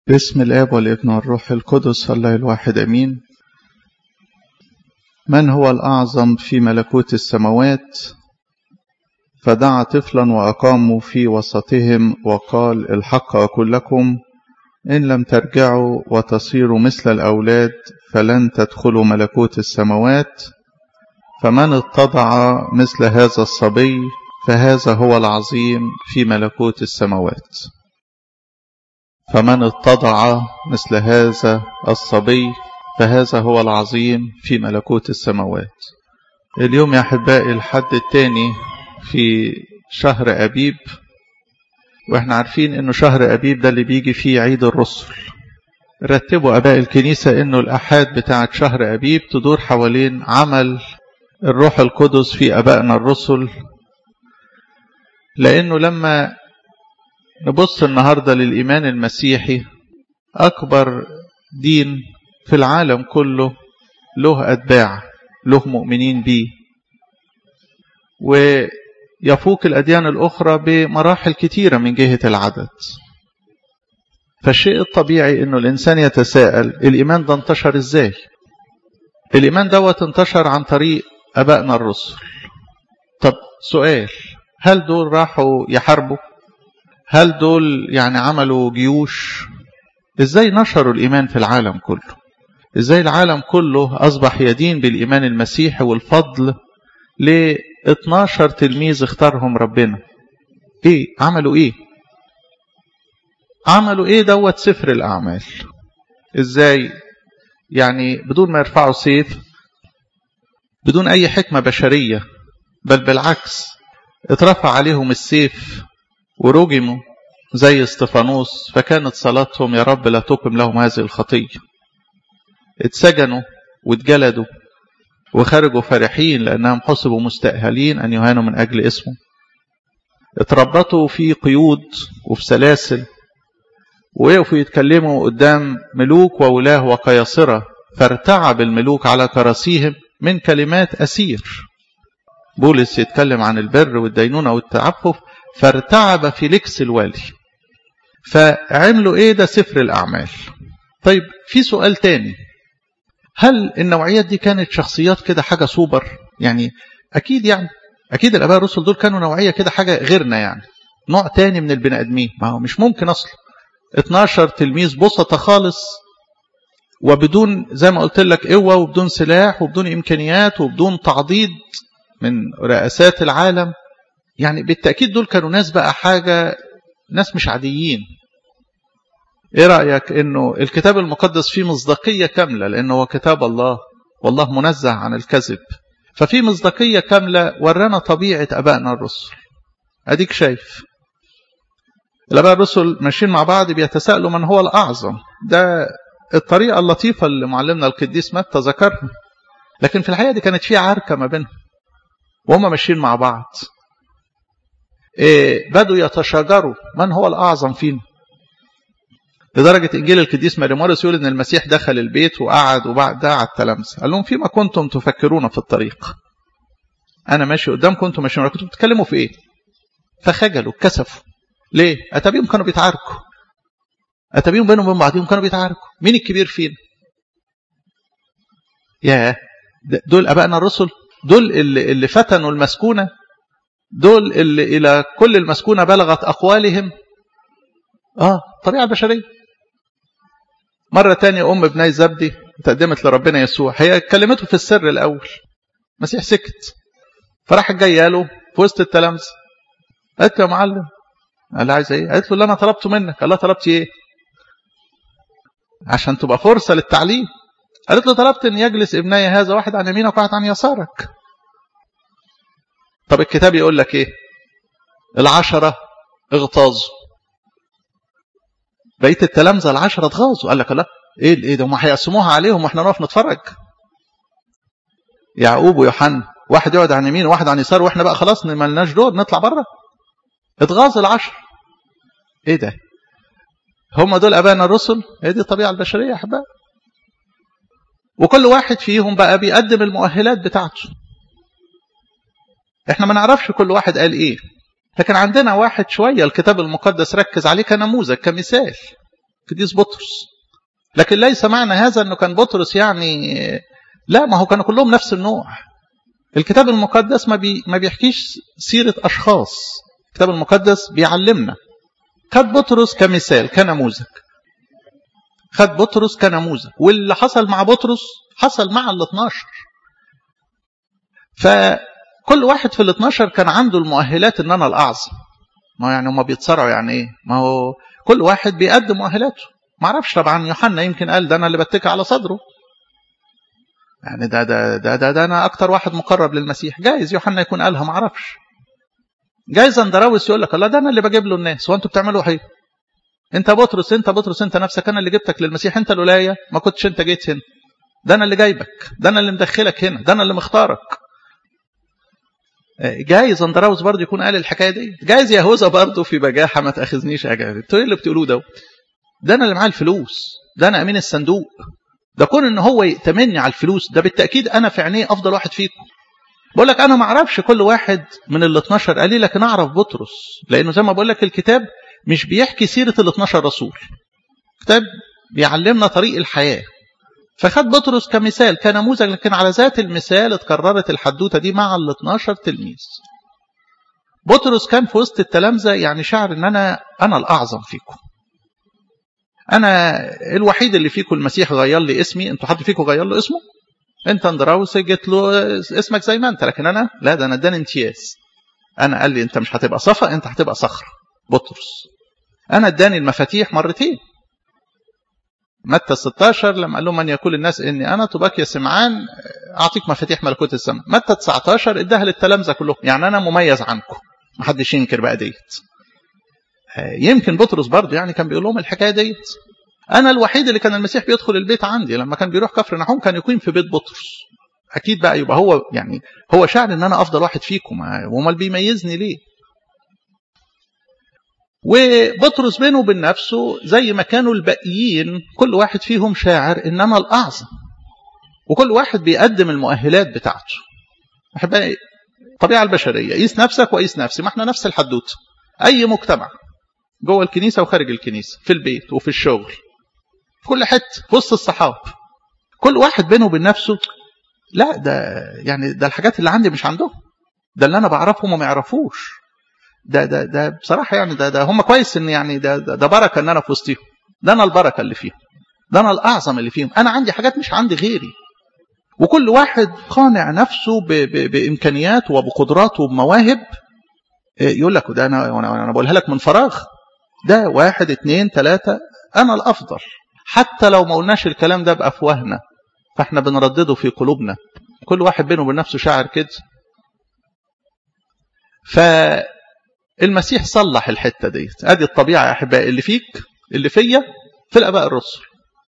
باسم الآب والابن والروح القدس الله الواحد أمين من هو الأعظم في ملكوت السماوات فدعا طفلا وأقاموا في وسطهم وقال الحق أقول لكم إن لم ترجعوا وتصيروا مثل الأولاد فلن تدخلوا ملكوت السماوات فمن اتضع مثل هذا الصبي فهذا هو العظيم في ملكوت السماوات فمن اتضع مثل هذا الصبي فهذا هو العظيم في ملكوت السماوات اليوم يا أحبائي الحد الثاني في شهر أبيب واحنا عارفين انه شهر أبيب ده اللي بيجي فيه عيد الرسل رتبوا أباء الكنيسة انه الأحاد بتاعت شهر أبيب تدور حوالين عمل الروح القدس في أبائنا الرسل لأنه لما نبص النهاردة للإيمان المسيحي أكبر دين في العالم كله له أتباع له مؤمنين به ويفوق الأديان الأخرى بمراحل كتيرة من جهة العدد فالشيء الطبيعي أنه الإنسان يتساءل الإيمان ده انتشر إزاي الإيمان دوت انتشر عن طريق أبائنا الرسل طب سؤال هل دول راحوا يحاربوا هل دول يعني عملوا جيوش ازاي نشروا الإيمان في العالم كله ازاي العالم كله أصبح يدين بالإيمان المسيحي والفضل ل 12 تلميذ اختارهم ربنا ايه عملوا ايه عملوا ايه دوت سفر الأعمال ازاي يعني بدون ما يرفعوا سيف بدون أي حكمة بشرية بل بالعكس اترفع عليهم السيف ورجموا زي استفانوس فكانت صلاتهم يا رب لا تقم لهم هذه الخطية اتسجنوا واتجلدوا وخرجوا فرحين لأنهم حسبوا مستأهلين أن يهانوا من أجل اسمه اتربطوا في قيود وفي سلاسل ووقفوا يتكلموا قدام ملوك وولاه وقياصرة فارتعب الملوك على كراسيهم من كلمات أسير بولس يتكلم عن البر والدينونة والتعفف فارتعب فيليكس الوالي فعملوا ايه ده سفر الأعمال طيب في سؤال تاني هل النوعيات دي كانت شخصيات كده حاجة سوبر يعني أكيد يعني أكيد الآباء الرسل دول كانوا نوعية كده حاجة غيرنا يعني نوع تاني من البني آدمين ما هو مش ممكن أصلا 12 تلميذ بسطة خالص وبدون زي ما قلت لك قوة وبدون سلاح وبدون إمكانيات وبدون تعضيد من رئاسات العالم يعني بالتأكيد دول كانوا ناس بقى حاجة ناس مش عاديين ايه رأيك انه الكتاب المقدس فيه مصداقية كاملة لانه هو كتاب الله والله منزه عن الكذب ففي مصداقية كاملة ورانا طبيعة أبائنا الرسل أديك شايف الأباء الرسل ماشيين مع بعض بيتساءلوا من هو الأعظم ده الطريقة اللطيفة اللي معلمنا القديس متى ذكرها لكن في الحقيقة دي كانت في عركة ما بينهم وهم ماشيين مع بعض إيه بدوا يتشاجروا من هو الأعظم فينا لدرجة إنجيل القديس ماريموريس يقول إن المسيح دخل البيت وقعد وبعد ده على التلامذة قال لهم فيما كنتم تفكرون في الطريق أنا ماشي قدامكم كنتم ماشيين كنتم بتتكلموا في إيه فخجلوا اتكسفوا ليه أتابيهم كانوا بيتعاركوا أتابيهم بينهم وبين بعضهم كانوا بيتعاركوا مين الكبير فينا يا دول أبائنا الرسل دول اللي, اللي فتنوا المسكونة دول اللي إلى كل المسكونة بلغت أقوالهم آه الطريقة البشرية مرة تانية أم ابني زبدي تقدمت لربنا يسوع هي كلمته في السر الأول المسيح سكت فراح جايه له في وسط التلامذة قالت له يا معلم قال لها عايز ايه؟ قالت له اللي انا طلبته منك قال لها طلبت ايه؟ عشان تبقى فرصة للتعليم قالت له طلبت ان يجلس ابني هذا واحد عن يمينك وواحد عن يسارك طب الكتاب يقول لك ايه العشرة اغتاظوا بقيه التلامذه العشره اتغاظوا قال لك لا ايه ايه ده هم هيقسموها عليهم واحنا نقف نتفرج يعقوب ويوحنا واحد يقعد عن يمين وواحد عن يسار واحنا بقى خلاص مالناش دور نطلع بره اتغاظ العشر ايه ده هم دول ابائنا الرسل هي دي الطبيعه البشريه يا احبائي وكل واحد فيهم بقى بيقدم المؤهلات بتاعته احنا ما نعرفش كل واحد قال ايه لكن عندنا واحد شوية الكتاب المقدس ركز عليه كنموذج كمثال قديس بطرس لكن ليس معنى هذا أنه كان بطرس يعني لا ما هو كانوا كلهم نفس النوع الكتاب المقدس ما, بي ما بيحكيش سيرة أشخاص الكتاب المقدس بيعلمنا خد بطرس كمثال كنموذج خد بطرس كنموذج واللي حصل مع بطرس حصل مع ال 12 فكل واحد في ال 12 كان عنده المؤهلات ان انا الاعظم ما يعني هم بيتصارعوا يعني ايه ما هو كل واحد بيقدم مؤهلاته ما اعرفش طبعا يوحنا يمكن قال ده انا اللي بتكي على صدره يعني ده ده ده ده, ده انا اكتر واحد مقرب للمسيح جايز يوحنا يكون قالها ما اعرفش جايز اندراوس يقول لك الله ده انا اللي بجيب له الناس وانتوا بتعملوا ايه انت بطرس انت بطرس انت نفسك انا اللي جبتك للمسيح انت الولايه ما كنتش انت جيت هنا ده انا اللي جايبك ده انا اللي مدخلك هنا ده انا اللي مختارك جايز اندراوس برضه يكون قال الحكايه دي جايز يهوذا برضه في بجاحه ما تاخذنيش يا جايز انتوا ايه اللي بتقولوه ده ده انا اللي معاه الفلوس ده انا امين الصندوق ده كون ان هو يأتمني على الفلوس ده بالتاكيد انا في عينيه افضل واحد فيكم بقول لك انا ما اعرفش كل واحد من ال 12 قال لي لكن اعرف بطرس لانه زي ما بقول لك الكتاب مش بيحكي سيره ال 12 رسول الكتاب بيعلمنا طريق الحياه فخد بطرس كمثال كنموذج لكن على ذات المثال اتكررت الحدوته دي مع ال 12 تلميذ بطرس كان في وسط التلامذه يعني شعر ان انا انا الاعظم فيكم انا الوحيد اللي فيكم المسيح غير لي اسمي انتوا حد فيكم غير له اسمه انت اندراوس جيت له اسمك زي ما انت لكن انا لا ده انا اداني امتياز انا قال لي انت مش هتبقى صفا انت هتبقى صخره بطرس انا اداني المفاتيح مرتين متى 16 لما قال لهم من يقول الناس اني انا طباك يا سمعان اعطيك مفاتيح ملكوت السماء متى 19 اداها للتلامذه كلهم يعني انا مميز عنكم ما حدش ينكر بقى ديت يمكن بطرس برضه يعني كان بيقول لهم الحكايه ديت انا الوحيد اللي كان المسيح بيدخل البيت عندي لما كان بيروح كفر نحوم كان يقيم في بيت بطرس اكيد بقى يبقى هو يعني هو شاعر ان انا افضل واحد فيكم وامال بيميزني ليه وبطرس بينه وبين نفسه زي ما كانوا الباقيين كل واحد فيهم شاعر ان انا الاعظم وكل واحد بيقدم المؤهلات بتاعته احبائي الطبيعه البشريه قيس نفسك وقيس نفسي ما احنا نفس الحدوته اي مجتمع جوه الكنيسه وخارج الكنيسه في البيت وفي الشغل في كل حته في وسط الصحاب كل واحد بينه وبين نفسه لا ده يعني ده الحاجات اللي عندي مش عندهم ده اللي انا بعرفهم وما يعرفوش ده ده ده بصراحه يعني ده ده هم كويس ان يعني ده ده, ده بركه ان انا في وسطهم ده انا البركه اللي فيهم ده انا الاعظم اللي فيهم انا عندي حاجات مش عند غيري وكل واحد قانع نفسه ب ب بامكانياته وبقدراته وبمواهب يقول لك ده انا انا بقولها لك من فراغ ده واحد اتنين تلاتة انا الافضل حتى لو ما قلناش الكلام ده بافواهنا فاحنا بنردده في قلوبنا كل واحد بينه وبين نفسه شاعر كده فالمسيح صلح الحته ديت ادي الطبيعه يا احبائي اللي فيك اللي فيا في الاباء الرسل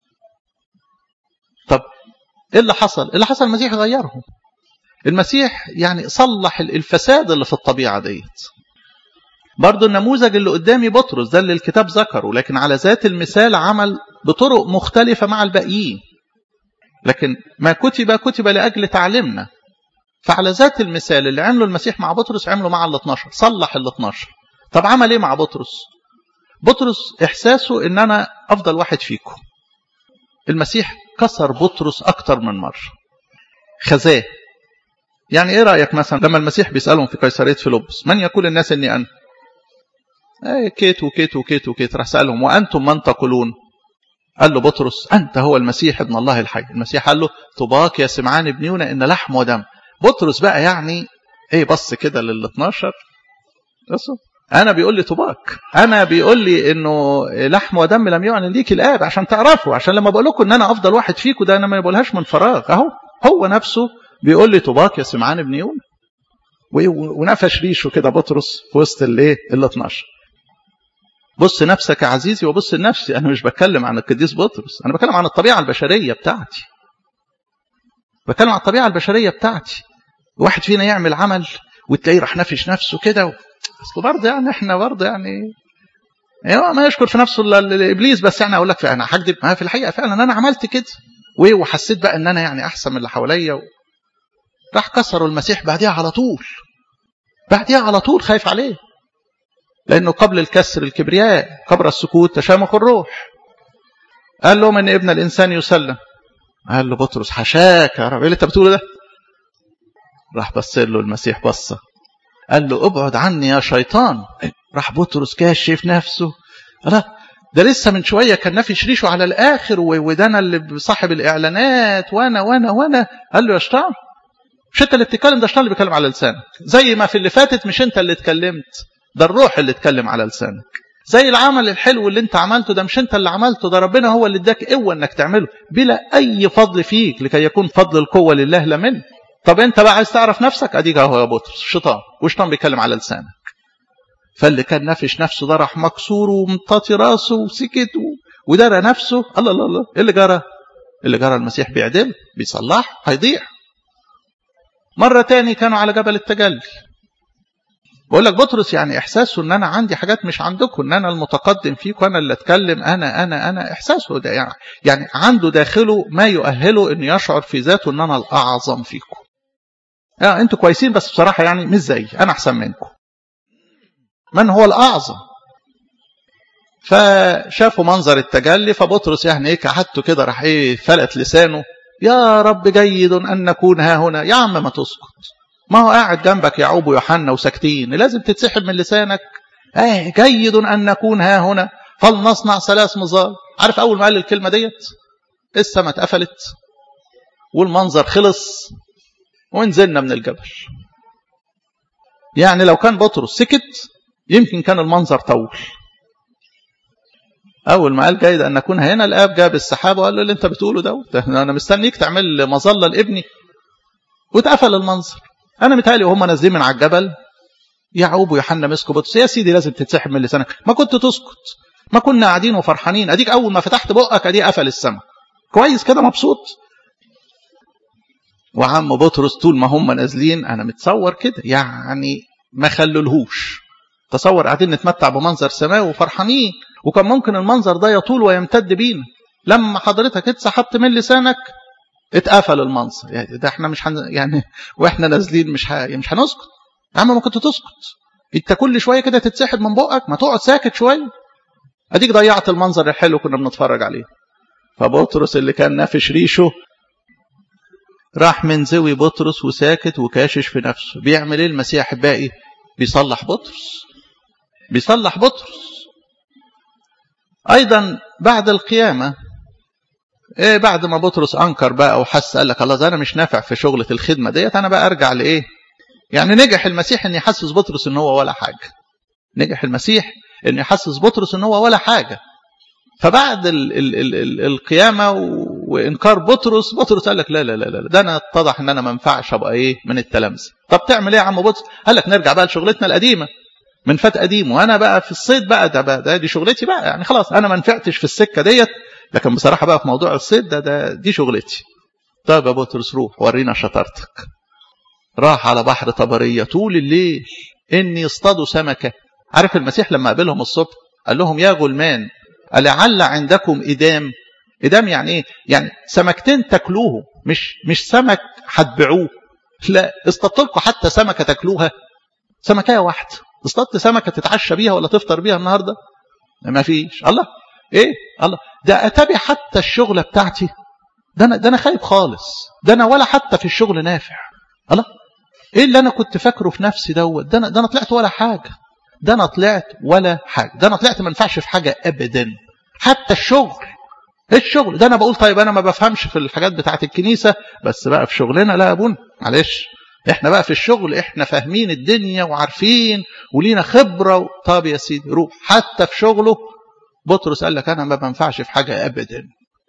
طب ايه اللي حصل اللي حصل المسيح غيرهم المسيح يعني صلح الفساد اللي في الطبيعه ديت برضو النموذج اللي قدامي بطرس ده اللي الكتاب ذكره لكن على ذات المثال عمل بطرق مختلفة مع الباقيين لكن ما كتب كتب لأجل تعليمنا فعلى ذات المثال اللي عمله المسيح مع بطرس عمله مع ال 12 صلح ال 12 طب عمل ايه مع بطرس بطرس احساسه ان انا افضل واحد فيكم المسيح كسر بطرس اكتر من مرة خزاه يعني ايه رأيك مثلا لما المسيح بيسألهم في قيصرية فيلبس من يقول الناس اني انا ايه كيت وكيت وكيت وكيت راح سألهم وأنتم من تقولون قال له بطرس أنت هو المسيح ابن الله الحي المسيح قال له طباك يا سمعان ابن يونا إن لحم ودم بطرس بقى يعني ايه بص كده لل 12 بصوا انا بيقول لي طباك انا بيقول لي انه لحم ودم لم يعلن ليك الاب عشان تعرفوا عشان لما بقول لكم ان انا افضل واحد فيكم ده انا ما بقولهاش من فراغ اهو هو نفسه بيقول لي طباك يا سمعان ابن يونا ونفش ريشه كده بطرس في وسط الايه ال 12 بص نفسك يا عزيزي وبص لنفسي انا مش بتكلم عن القديس بطرس انا بتكلم عن الطبيعه البشريه بتاعتي بتكلم عن الطبيعه البشريه بتاعتي واحد فينا يعمل عمل وتلاقيه راح نافش نفسه كده و... اصل برضه يعني احنا برضه يعني يعني ما يشكر في نفسه الا ابليس بس يعني اقول لك انا هكذب ما في الحقيقه فعلا انا عملت كده وحسيت بقى ان انا يعني احسن من اللي حواليا و... راح كسروا المسيح بعديها على طول بعديها على طول خايف عليه لأنه قبل الكسر الكبرياء قبل السكوت تشامخ الروح قال له من ابن الانسان يسلم قال له بطرس حشاك يا رب ايه اللي انت بتقوله ده راح بص له المسيح بصه قال له ابعد عني يا شيطان راح بطرس كاشف نفسه لا ده لسه من شويه كان نافش ريشه على الاخر وده انا اللي صاحب الاعلانات وانا وانا وانا قال له يا شيطان مش انت اللي بتتكلم ده الشيطان اللي بيتكلم على لسانك زي ما في اللي فاتت مش انت اللي اتكلمت ده الروح اللي اتكلم على لسانك زي العمل الحلو اللي انت عملته ده مش انت اللي عملته ده ربنا هو اللي اداك قوه انك تعمله بلا اي فضل فيك لكي يكون فضل القوه لله لا منه طب انت بقى عايز تعرف نفسك اديك اهو يا بطرس الشيطان والشيطان بيتكلم على لسانك فاللي كان نافش نفسه ده راح مكسور ومطاطي راسه وسكت ودرى نفسه الله الله الله ايه اللي جرى اللي جرى المسيح بيعدل بيصلح هيضيع مرة تاني كانوا على جبل التجلي بقول لك بطرس يعني احساسه ان انا عندي حاجات مش عندكم ان انا المتقدم فيكم انا اللي اتكلم انا انا انا احساسه ده يعني يعني عنده داخله ما يؤهله انه يشعر في ذاته ان انا الاعظم فيكم يعني انتوا كويسين بس بصراحه يعني مش زيي انا احسن منكم من هو الاعظم فشافوا منظر التجلي فبطرس يعني ايه كحته كده راح ايه فلت لسانه يا رب جيد ان نكون ها هنا يا عم ما تسكت ما هو قاعد جنبك يعقوب ويوحنا وساكتين لازم تتسحب من لسانك اه جيد ان نكون ها هنا فلنصنع ثلاث مظال عارف اول ما قال الكلمه ديت السماء اتقفلت والمنظر خلص ونزلنا من الجبل يعني لو كان بطرس سكت يمكن كان المنظر طول اول ما قال جيد ان نكون هنا الاب جاب السحابه وقال له اللي انت بتقوله ده انا مستنيك تعمل مظله لابني واتقفل المنظر انا متهيألي وهم نازلين من على الجبل يعقوب ويوحنا مسكوا بطرس يا سيدي لازم تتسحب من لسانك ما كنت تسكت ما كنا قاعدين وفرحانين اديك اول ما فتحت بقك ادي قفل السماء كويس كده مبسوط وعم بطرس طول ما هم نازلين انا متصور كده يعني ما خللهوش تصور قاعدين نتمتع بمنظر سماوي وفرحانين وكان ممكن المنظر ده يطول ويمتد بينا لما حضرتك اتسحبت من لسانك اتقفل المنظر يعني ده احنا مش هن يعني واحنا نازلين مش ه... مش هنسكت يا عم ما كنت تسكت انت كل شويه كده تتسحب من بقك ما تقعد ساكت شويه اديك ضيعت المنظر الحلو كنا بنتفرج عليه فبطرس اللي كان نافش ريشه راح منزوي بطرس وساكت وكاشش في نفسه بيعمل ايه المسيح احبائي بيصلح بطرس بيصلح بطرس ايضا بعد القيامه ايه بعد ما بطرس انكر بقى وحس قال لك خلاص انا مش نافع في شغله الخدمه ديت انا بقى ارجع لايه يعني نجح المسيح ان يحسس بطرس ان هو ولا حاجه نجح المسيح ان يحسس بطرس ان هو ولا حاجه فبعد ال ال ال ال القيامه وانكار بطرس بطرس قال لك لا لا لا لا ده انا اتضح ان انا ما ينفعش ابقى ايه من التلامذه طب تعمل ايه يا عم بطرس قال لك نرجع بقى لشغلتنا القديمه من فات قديم وانا بقى في الصيد بقى ده, بقى ده دي شغلتي بقى يعني خلاص انا ما نفعتش في السكه ديت لكن بصراحه بقى في موضوع الصيد ده, ده دي شغلتي طيب يا بطرس روح ورينا شطارتك راح على بحر طبريه طول الليل ان يصطادوا سمكه عارف المسيح لما قابلهم الصبح قال لهم يا غلمان ألعل عندكم إدام إدام يعني إيه يعني سمكتين تاكلوه مش مش سمك هتبيعوه لا اصطدت لكم حتى سمكة تاكلوها سمكية واحدة اصطدت سمكة تتعشى بيها ولا تفطر بيها النهاردة ما فيش الله ايه الله ده اتابع حتى الشغلة بتاعتي ده انا ده انا خايب خالص ده انا ولا حتى في الشغل نافع الله ايه اللي انا كنت فاكره في نفسي دوت ده انا ده انا طلعت ولا حاجه ده انا طلعت ولا حاجه ده انا طلعت ما ينفعش في حاجه ابدا حتى الشغل الشغل ده انا بقول طيب انا ما بفهمش في الحاجات بتاعه الكنيسه بس بقى في شغلنا لا يا ابونا معلش احنا بقى في الشغل احنا فاهمين الدنيا وعارفين ولينا خبره و... طب يا سيدي روح حتى في شغله بطرس قال لك انا ما بنفعش في حاجه ابدا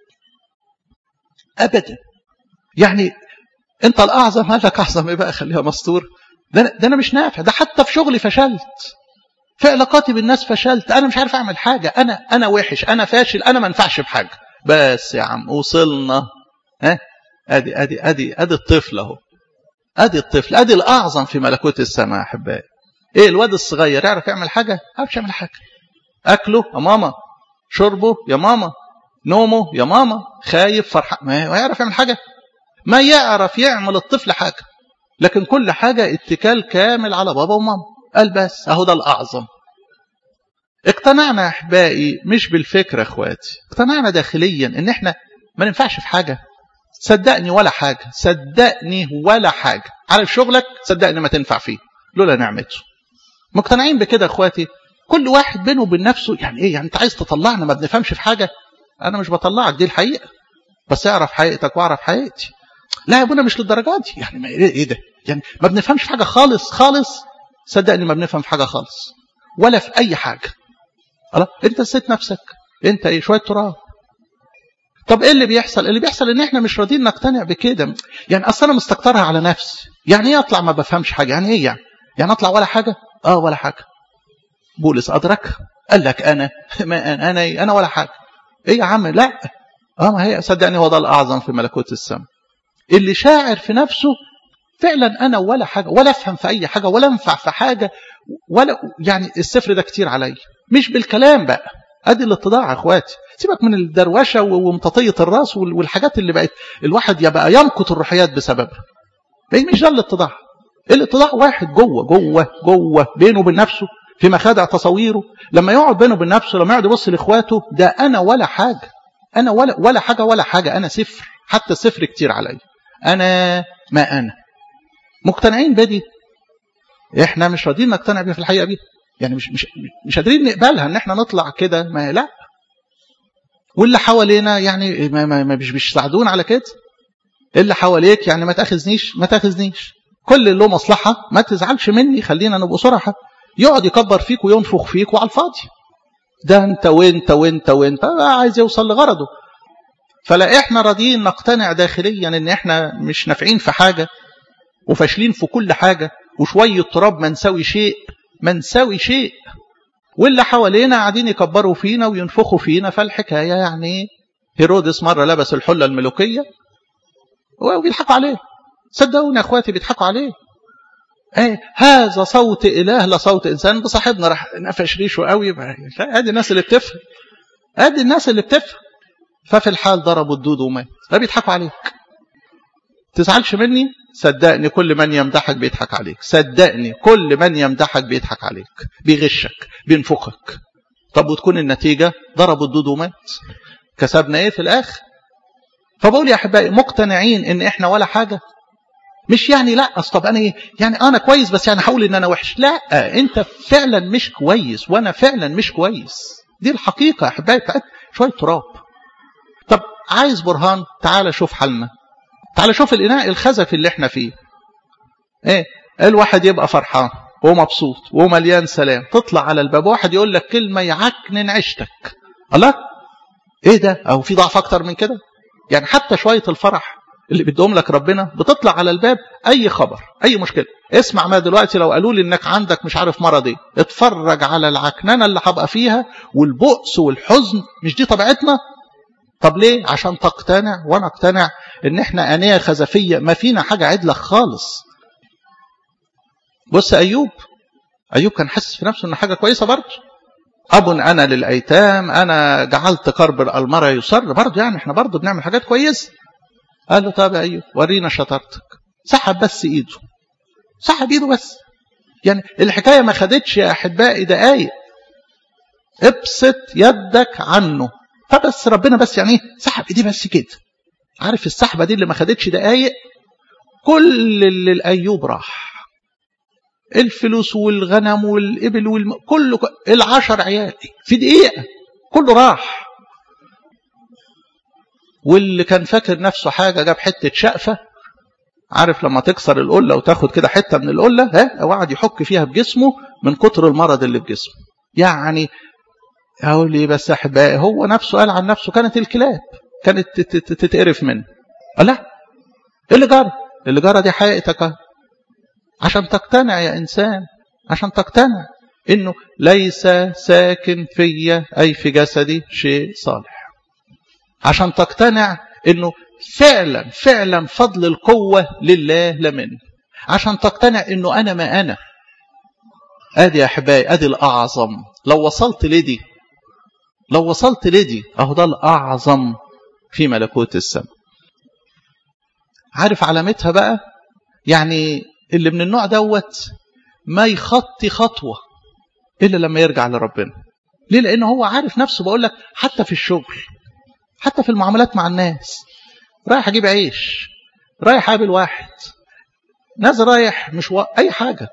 ابدا يعني انت الاعظم قال لك اعظم ايه بقى خليها مستور ده أنا, ده انا مش نافع ده حتى في شغلي فشلت في علاقاتي بالناس فشلت انا مش عارف اعمل حاجه انا انا وحش انا فاشل انا ما انفعش بحاجه بس يا عم وصلنا ها ادي ادي ادي ادي الطفل اهو ادي الطفل ادي الاعظم في ملكوت السماء احبائي ايه الواد الصغير يعرف يعمل حاجه ما يعرفش يعمل حاجه اكله يا ماما شربه يا ماما نومه يا ماما خايف فرحان ما يعرف يعمل حاجه ما يعرف يعمل الطفل حاجه لكن كل حاجه اتكال كامل على بابا وماما قال بس اهو ده الاعظم اقتنعنا يا احبائي مش بالفكره اخواتي اقتنعنا داخليا ان احنا ما ننفعش في حاجه صدقني ولا حاجه صدقني ولا حاجه عارف شغلك صدقني ما تنفع فيه لولا نعمته مقتنعين بكده اخواتي كل واحد بينه وبين نفسه يعني ايه يعني انت عايز تطلعنا ما بنفهمش في حاجه انا مش بطلعك دي الحقيقه بس اعرف حقيقتك واعرف حقيقتي لا يا ابونا مش للدرجات دي يعني ما ايه ده يعني ما بنفهمش في حاجه خالص خالص صدقني ما بنفهم في حاجه خالص ولا في اي حاجه خلاص انت نسيت نفسك انت ايه شويه تراب طب ايه اللي بيحصل اللي بيحصل ان احنا مش راضيين نقتنع بكده يعني اصل انا مستكترها على نفسي يعني ايه اطلع ما بفهمش حاجه يعني ايه يعني يعني اطلع ولا حاجه اه ولا حاجه بولس ادرك قال لك انا ما انا انا, إيه؟ أنا ولا حاجه ايه يا عم لا اه ما هي صدقني هو ده الاعظم في ملكوت السماء اللي شاعر في نفسه فعلا انا ولا حاجه ولا افهم في اي حاجه ولا انفع في حاجه ولا يعني السفر ده كتير عليا مش بالكلام بقى ادي الاتضاع يا اخواتي سيبك من الدروشه ومطاطيه الراس والحاجات اللي بقت الواحد يبقى يمقت الروحيات بسببها مش ده الاتضاع الاتضاع واحد جوه جوه جوه بينه وبين نفسه في مخادع تصويره لما يقعد بينه وبين نفسه لما يقعد يبص لاخواته ده انا ولا حاجه انا ولا ولا حاجه ولا حاجه انا صفر حتى صفر كتير عليا انا ما انا مقتنعين بدي احنا مش راضيين نقتنع بيها في الحقيقه بيها يعني مش مش مش قادرين نقبلها ان احنا نطلع كده ما لا واللي حوالينا يعني ما, ما, ما مش بيساعدونا على كده اللي حواليك يعني ما تاخذنيش ما تاخذنيش كل اللي له مصلحه ما تزعلش مني خلينا نبقى صراحه يقعد يكبر فيك وينفخ فيك وعلى الفاضي ده انت وانت وانت وانت عايز يوصل لغرضه فلا احنا راضيين نقتنع داخليا ان احنا مش نافعين في حاجه وفاشلين في كل حاجه وشويه تراب ما نساوي شيء ما نساوي شيء واللي حوالينا قاعدين يكبروا فينا وينفخوا فينا فالحكايه يعني هيرودس مره لبس الحله الملوكيه وبيضحكوا عليه صدقوني يا اخواتي بيضحكوا عليه ايه هذا صوت اله لا صوت انسان بصاحبنا راح نفش ريشه قوي ادي الناس اللي بتفهم ادي الناس اللي بتفهم ففي الحال ضربوا الدود ومات فبيضحكوا عليك تزعلش مني صدقني كل من يمدحك بيضحك عليك صدقني كل من يمدحك بيضحك عليك بيغشك بينفخك طب وتكون النتيجة ضربوا الدود ومات كسبنا ايه في الاخر فبقول يا احبائي مقتنعين ان احنا ولا حاجة مش يعني لا اصل طب انا ايه يعني انا كويس بس يعني هقول ان انا وحش لا انت فعلا مش كويس وانا فعلا مش كويس دي الحقيقة يا احبائي بتاعت شوية تراب طب عايز برهان تعال شوف حالنا تعال شوف الإناء الخزف اللي احنا فيه ايه الواحد يبقى فرحان ومبسوط ومليان سلام تطلع على الباب واحد يقول لك كلمة يعكنن عشتك الله ايه ده او في ضعف اكتر من كده يعني حتى شوية الفرح اللي بيدوم لك ربنا بتطلع على الباب اي خبر اي مشكلة اسمع ما دلوقتي لو قالوا لي انك عندك مش عارف مرض ايه اتفرج على العكننة اللي هبقى فيها والبؤس والحزن مش دي طبيعتنا طب ليه عشان تقتنع وانا اقتنع ان احنا انيه خزفيه ما فينا حاجه عدله خالص بص ايوب ايوب كان حاسس في نفسه ان حاجه كويسه برضه اب انا للايتام انا جعلت كرب الالمره يسر برضه يعني احنا برضه بنعمل حاجات كويسه قال له طب يا ايوب ورينا شطارتك سحب بس ايده سحب ايده بس يعني الحكايه ما خدتش يا احبائي دقايق ابسط يدك عنه فبس ربنا بس يعني سحب ايديه بس كده عارف السحبه دي اللي ما خدتش دقايق كل اللي الايوب راح الفلوس والغنم والابل والم... كله العشر عيال في دقيقه كله راح واللي كان فاكر نفسه حاجه جاب حته شقفه عارف لما تكسر القله وتاخد كده حته من القله ها وقعد يحك فيها بجسمه من كتر المرض اللي في جسمه يعني اقول لي بس احبائي هو نفسه قال عن نفسه كانت الكلاب كانت تتقرف منه لا ايه اللي جرى اللي جرى دي حقيقتك عشان تقتنع يا انسان عشان تقتنع انه ليس ساكن فيا اي في جسدي شيء صالح عشان تقتنع انه فعلا فعلا فضل القوة لله لا مني عشان تقتنع انه انا ما انا ادي يا احبائي ادي الاعظم لو وصلت لدي لو وصلت لدي اهو ده الاعظم في ملكوت السماء عارف علامتها بقى يعني اللي من النوع دوت ما يخطي خطوة إلا لما يرجع لربنا ليه لان هو عارف نفسه بقول لك حتى في الشغل حتى في المعاملات مع الناس رايح اجيب عيش رايح اقابل واحد ناس رايح مش و... اي حاجه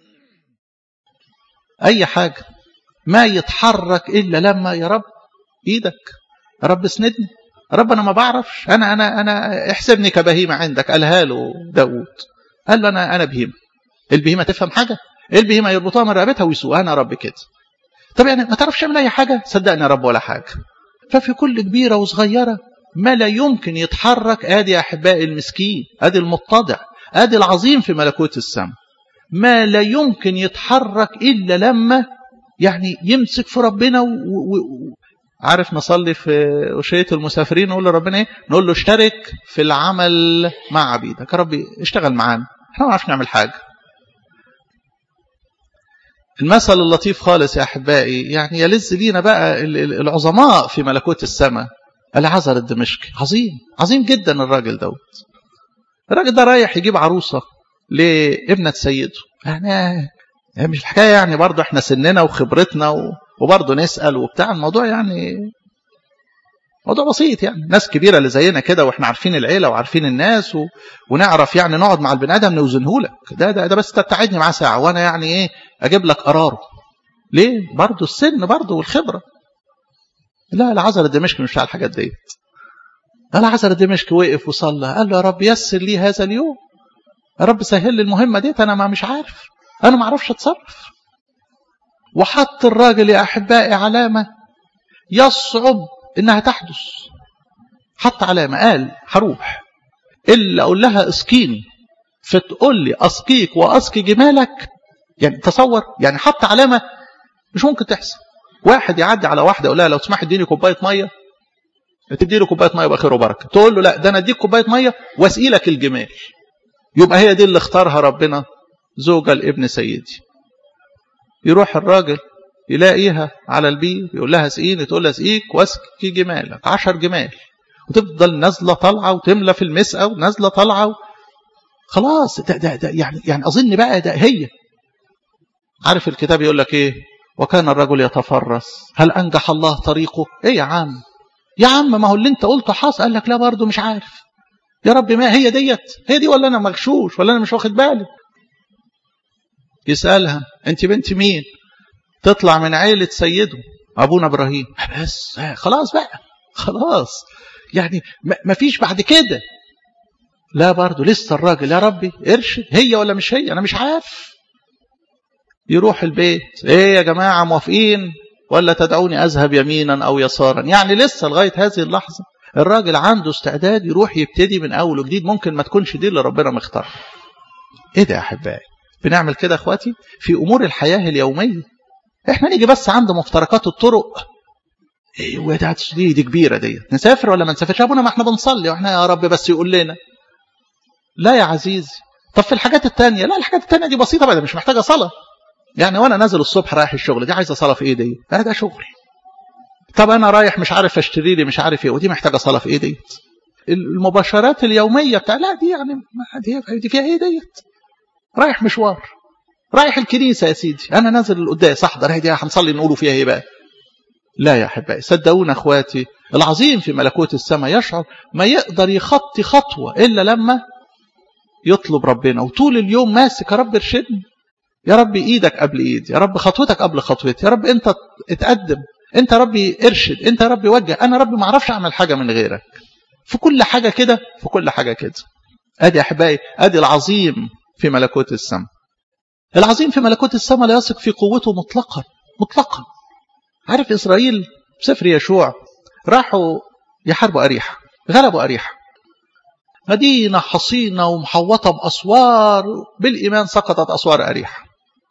اي حاجه ما يتحرك الا لما يا رب ايدك يا رب اسندني يا رب انا ما بعرفش انا انا انا احسبني كبهيمه عندك قالها له داوود قال له انا انا بهيمه البهيمه تفهم حاجه البهيمه يربطوها من رقبتها ويسوقها انا يا رب كده طب يعني ما تعرفش تعمل اي حاجه صدقني يا رب ولا حاجه ففي كل كبيره وصغيره ما لا يمكن يتحرك ادي يا احبائي المسكين ادي المتضع ادي العظيم في ملكوت السماء ما لا يمكن يتحرك الا لما يعني يمسك في ربنا و... و... عارف نصلي في أشية المسافرين نقول لربنا ايه نقول له اشترك في العمل مع عبيدك يا ربي اشتغل معانا احنا ما نعرفش نعمل حاجة المثل اللطيف خالص يا أحبائي يعني يلز لينا بقى العظماء في ملكوت السماء العذر الدمشقي عظيم عظيم جدا الراجل دوت الراجل ده رايح يجيب عروسة لابنة سيده يعني مش الحكاية يعني برضه احنا سننا وخبرتنا و... وبرضه نسأل وبتاع الموضوع يعني موضوع بسيط يعني ناس كبيرة اللي زينا كده واحنا عارفين العيلة وعارفين الناس و... ونعرف يعني نقعد مع البني آدم نوزنه لك ده ده ده بس تتعدني معاه ساعة وانا يعني ايه اجيب لك قراره ليه برضه السن برضه والخبرة لا العذر الدمشقي مش على الحاجات ديت العذر الدمشقي وقف وصلى قال له يا رب يسر لي هذا اليوم يا رب سهل لي المهمة ديت انا ما مش عارف انا ما اعرفش اتصرف وحط الراجل يا أحبائي علامة يصعب إنها تحدث حط علامة قال هروح إلا أقول لها اسقيني فتقول لي أسقيك وأسقي جمالك يعني تصور يعني حط علامة مش ممكن تحصل واحد يعدي على واحدة يقول لها لو تسمح اديني كوباية مية تدي له كوباية مية بخير وبركة تقول له لا ده أنا أديك كوباية مية وأسقي لك الجمال يبقى هي دي اللي اختارها ربنا زوجة لابن سيدي يروح الراجل يلاقيها على البير يقول لها اسقيني تقول لها اسقيك واسقي جمالك عشر جمال وتفضل نازله طالعه وتملى في المسقى ونازله طالعه و... خلاص ده, ده, ده يعني يعني اظن بقى ده هي عارف الكتاب يقول لك ايه وكان الرجل يتفرس هل انجح الله طريقه ايه يا عم يا عم ما هو اللي انت قلته حصل قال لك لا برضه مش عارف يا رب ما هي ديت هي دي ولا انا مغشوش ولا انا مش واخد بالي يسالها انت بنت مين تطلع من عيلة سيده أبونا إبراهيم بس خلاص بقى خلاص يعني ما فيش بعد كده لا برضه لسه الراجل يا ربي ارشد هي ولا مش هي أنا مش عارف يروح البيت ايه يا جماعة موافقين ولا تدعوني أذهب يمينا أو يسارا يعني لسه لغاية هذه اللحظة الراجل عنده استعداد يروح يبتدي من أول وجديد ممكن ما تكونش دي اللي ربنا مختار ايه ده يا أحبائي بنعمل كده اخواتي في أمور الحياة اليومية احنا نيجي بس عند مفترقات الطرق ايه دي دي كبيره دي نسافر ولا ما نسافرش ابونا ما احنا بنصلي واحنا يا رب بس يقول لنا لا يا عزيزي طب في الحاجات التانية لا الحاجات التانية دي بسيطة بقى مش محتاجة صلاة يعني وانا نازل الصبح رايح الشغل دي عايزة صلاة في ايه دي انا ده شغل طب انا رايح مش عارف اشتري لي مش عارف ايه ودي محتاجة صلاة في ايه دي المباشرات اليومية بتاع لا دي يعني دي, دي فيها ايه ديت رايح مشوار رايح الكنيسة يا سيدي أنا نازل القداس أحضر هي دي هنصلي نقولوا فيها إيه بقى لا يا أحبائي صدقونا أخواتي العظيم في ملكوت السماء يشعر ما يقدر يخطي خطوة إلا لما يطلب ربنا وطول اليوم ماسك يا رب ارشدني يا رب إيدك قبل إيدي يا رب خطوتك قبل خطوتي يا رب أنت اتقدم أنت ربي ارشد أنت ربي وجه أنا ربي ما اعرفش أعمل حاجة من غيرك في كل حاجة كده في كل حاجة كده أدي يا أحبائي أدي العظيم في ملكوت السماء العظيم في ملكوت السماء لا يثق في قوته مطلقا مطلقا عارف إسرائيل سفر يشوع راحوا يحاربوا أريحة غلبوا أريحة مدينة حصينة ومحوطة بأسوار بالإيمان سقطت أسوار أريحة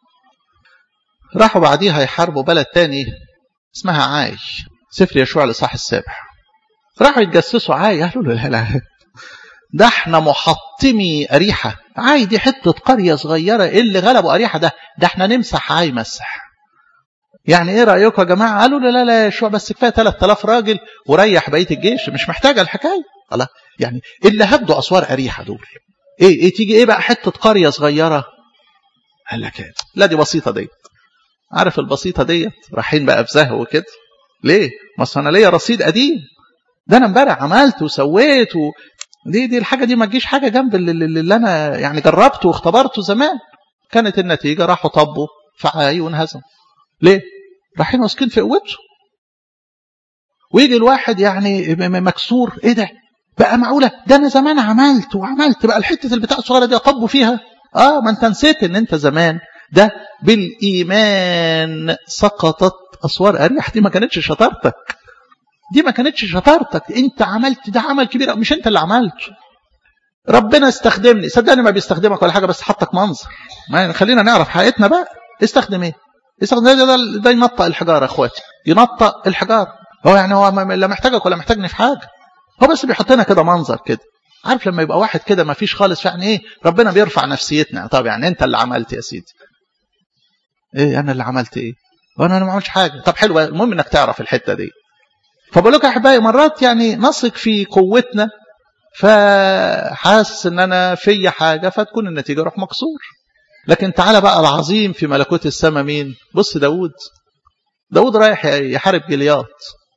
راحوا بعديها يحاربوا بلد تاني اسمها عاي سفر يشوع لصاح السابع راحوا يتجسسوا عاي قالوا له لا لا ده احنا محطمي أريحة عاي دي حتة قرية صغيرة اللي غلبوا أريحة ده ده احنا نمسح عاي مسح يعني ايه رأيكم يا جماعة قالوا لا لا لا شو بس كفاية 3000 راجل وريح بقية الجيش مش محتاجة الحكاية الله يعني اللي هبدوا أسوار أريحة دول ايه ايه تيجي ايه بقى حتة قرية صغيرة قال لك ايه لا دي بسيطة دي عارف البسيطه ديت رايحين بقى في زهو كده ليه ما انا ليا رصيد قديم ده انا امبارح عملت وسويت و... دي دي الحاجه دي ما تجيش حاجه جنب اللي, اللي انا يعني جربته واختبرته زمان كانت النتيجه راحوا طبوا فعاي وانهزم ليه رايحين واثقين في قوته ويجي الواحد يعني مكسور ايه ده بقى معقوله ده انا زمان عملت وعملت بقى الحته البتاع الصغيره دي اطبوا فيها اه ما انت نسيت ان انت زمان ده بالايمان سقطت اسوار اريح دي ما كانتش شطارتك دي ما كانتش شطارتك انت عملت ده عمل كبير مش انت اللي عملته ربنا استخدمني صدقني ما بيستخدمك ولا حاجه بس حطك منظر ما خلينا نعرف حقيقتنا بقى استخدم ايه استخدم ده, ده, ده ينطق الحجاره اخواتي ينطق الحجاره هو يعني هو لا محتاجك ولا محتاجني في حاجه هو بس بيحطنا كده منظر كده عارف لما يبقى واحد كده ما فيش خالص يعني ايه ربنا بيرفع نفسيتنا طب يعني انت اللي عملت يا سيدي ايه انا اللي عملت ايه وانا انا ما عملتش حاجه طب حلو المهم انك تعرف الحته دي فبقول لك يا احبائي مرات يعني نثق في قوتنا فحاسس ان انا في حاجه فتكون النتيجه روح مكسور لكن تعالى بقى العظيم في ملكوت السماء مين بص داود داود رايح يحارب جليات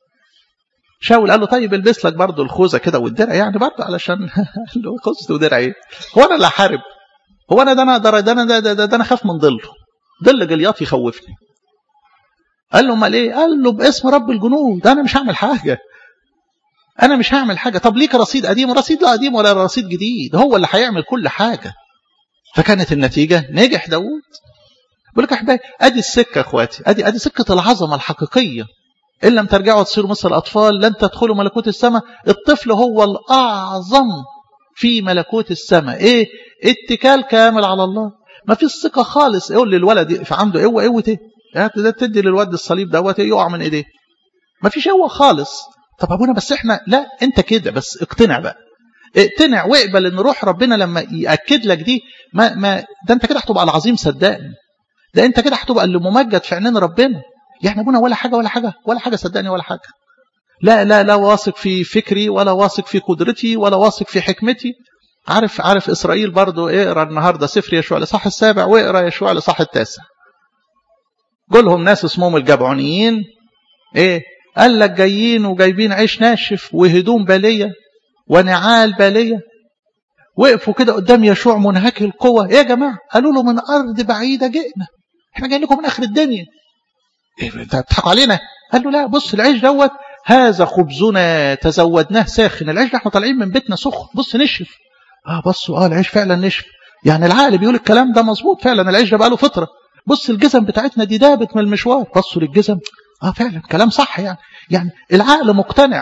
شاول قال له طيب البس لك برضه الخوذه كده والدرع يعني برضه علشان قال له خوذه ودرع ايه هو انا اللي احارب هو انا ده انا ده انا ده, ده, ده, ده انا خاف من ظله ظل جليات يخوفني قال له امال ايه قال له باسم رب الجنود انا مش هعمل حاجه انا مش هعمل حاجه طب ليك رصيد قديم رصيد لا قديم ولا رصيد جديد هو اللي هيعمل كل حاجه فكانت النتيجه نجح داوود بقول لك يا احبائي ادي السكه اخواتي ادي ادي سكه العظمه الحقيقيه ان لم ترجعوا تصيروا مثل الاطفال لن تدخلوا ملكوت السماء الطفل هو الاعظم في ملكوت السماء ايه اتكال كامل على الله ما فيش ثقه خالص يقول للولد عنده قوه قوه ايه ده تدي للواد الصليب دوت يقع من ايديه ما فيش قوه خالص طب ابونا بس احنا لا انت كده بس اقتنع بقى اقتنع واقبل ان روح ربنا لما ياكد لك دي ما ما ده انت كده هتبقى العظيم صدقني ده انت كده هتبقى اللي ممجد في عينين ربنا يعني ابونا ولا حاجه ولا حاجه ولا حاجه صدقني ولا حاجه لا لا لا واثق في فكري ولا واثق في قدرتي ولا واثق في حكمتي عارف عارف اسرائيل برضو اقرا النهارده سفر يشوع الاصحاح السابع واقرا يشوع الاصحاح التاسع جولهم ناس اسمهم الجبعونيين ايه قال لك جايين وجايبين عيش ناشف وهدوم باليه ونعال باليه وقفوا كده قدام يشوع منهك القوة ايه يا جماعة قالوا له من ارض بعيدة جئنا احنا جايين لكم من اخر الدنيا ايه انت بتضحكوا علينا قال له لا بص العيش دوت هذا خبزنا تزودناه ساخن العيش ده احنا طالعين من بيتنا سخن بص نشف اه بصوا اه العيش فعلا نشف يعني العقل بيقول الكلام ده مظبوط فعلا العيش ده بقاله فتره بص الجزم بتاعتنا دي دابت من المشوار بصوا للجزم اه فعلا كلام صح يعني يعني العقل مقتنع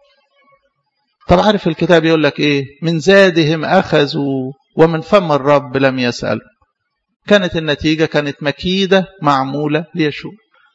طب عارف الكتاب يقول لك ايه من زادهم اخذوا ومن فم الرب لم يسألوا كانت النتيجة كانت مكيدة معمولة ليشوع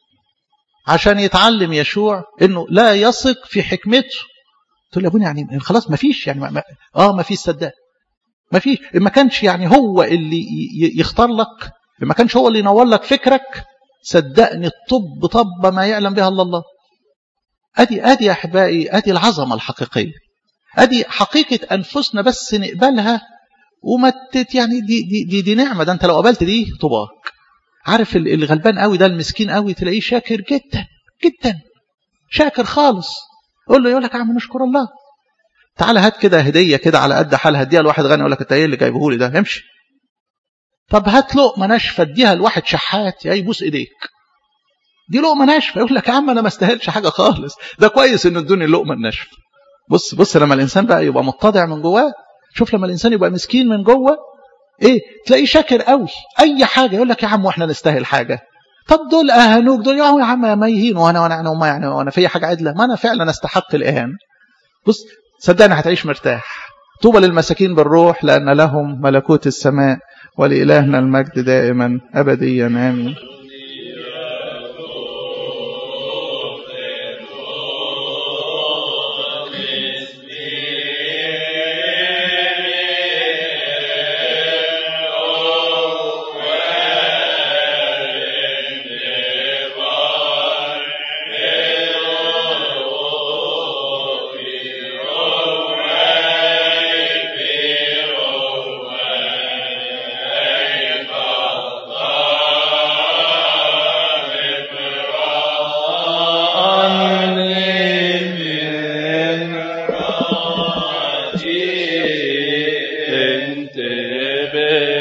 عشان يتعلم يشوع انه لا يثق في حكمته تقول يا ابونا يعني خلاص ما فيش يعني ما اه ما فيش صدق ما فيش ما كانش يعني هو اللي يختار لك ما كانش هو اللي ينور لك فكرك صدقني الطب طب ما يعلم بها الا الله ادي ادي يا احبائي ادي العظمه الحقيقيه ادي حقيقه انفسنا بس نقبلها وما يعني دي دي دي, دي نعمه ده انت لو قبلت دي طباك عارف الغلبان قوي ده المسكين قوي تلاقيه شاكر جدا جدا شاكر خالص قول له يقول لك يا عم نشكر الله تعالى هات كده هديه كده على قد حالها اديها لواحد غني يقول لك انت ايه اللي جايبه لي ده امشي طب هات لقمه ناشفه اديها لواحد شحات يا يبوس ايديك دي لقمه ناشفه يقول لك يا عم انا ما استاهلش حاجه خالص ده كويس انه ادوني اللقمه الناشفه بص بص لما الانسان بقى يبقى متضع من جواه شوف لما الانسان يبقى مسكين من جوه ايه تلاقيه شاكر قوي اي حاجه يقول لك يا عم واحنا نستاهل حاجه طب دول اهانوك دول يا عم ما يهينوا وانا وانا يعني ما يعني وانا في حاجه عدله ما انا فعلا استحق الاهانه بص صدقني هتعيش مرتاح طوبى للمساكين بالروح لان لهم ملكوت السماء ولإلهنا المجد دائما أبديا آمين انت